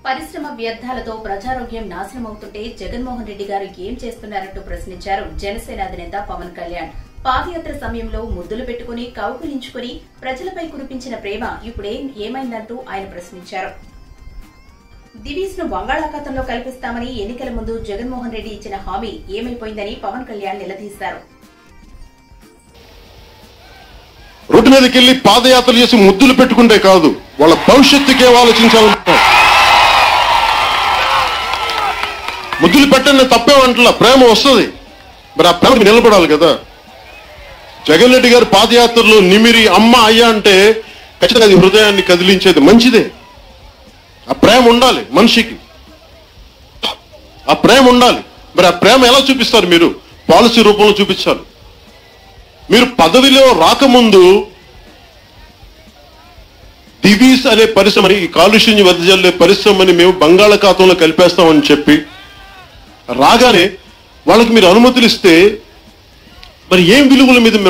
పరిశ్రమ వ్యర్థాలతో ప్రజారోగ్యం నాశనమవుతుంటే జగన్మోహన్ రెడ్డి గారు ఏం చేస్తున్నారంటూ ప్రశ్నించారు జనసేన అధినేత పవన్ కళ్యాణ్ పాదయాత్ర సమయంలో ముద్దులు పెట్టుకుని కౌగులించుకుని ప్రజలపై కురిపించిన ప్రేమ ఇప్పుడేం ఏమైందంటూ ఆయన ప్రశ్నించారు దివీస్ ను బంగాళాఖాతంలో కల్పిస్తామని ఎన్నికల ముందు జగన్మోహన్ రెడ్డి ఇచ్చిన హామీ ఏమైపోయిందని పవన్ కళ్యాణ్ నిలదీశారు రోడ్డు మీదకి వెళ్ళి పాదయాత్ర చేసి ముద్దులు పెట్టుకుంటే కాదు వాళ్ళ భవిష్యత్తుకే ఆలోచించాలంటున్నాం ముద్దులు పెట్టండి తప్పేమంటలా ప్రేమ వస్తుంది మరి ఆ ప్రేమకి నిలబడాలి కదా జగన్ రెడ్డి గారి పాదయాత్రలో నిమిరి అమ్మ అయ్యా అంటే ఖచ్చితంగా అది హృదయాన్ని కదిలించేది మంచిదే ఆ ప్రేమ ఉండాలి మనిషికి ఆ ప్రేమ ఉండాలి మరి ఆ ప్రేమ ఎలా చూపిస్తారు మీరు పాలసీ రూపంలో చూపించాలి మీరు పదవిలో రాకముందు దివీస్ అనే పరిశ్రమని ఈ కాలుష్యం వెదజల్లే పరిశ్రమని మేము బంగాళాఖాతంలో కలిపేస్తామని చెప్పి రాగానే వాళ్ళకి మీరు అనుమతులు ఇస్తే మరి ఏం విలువల మీద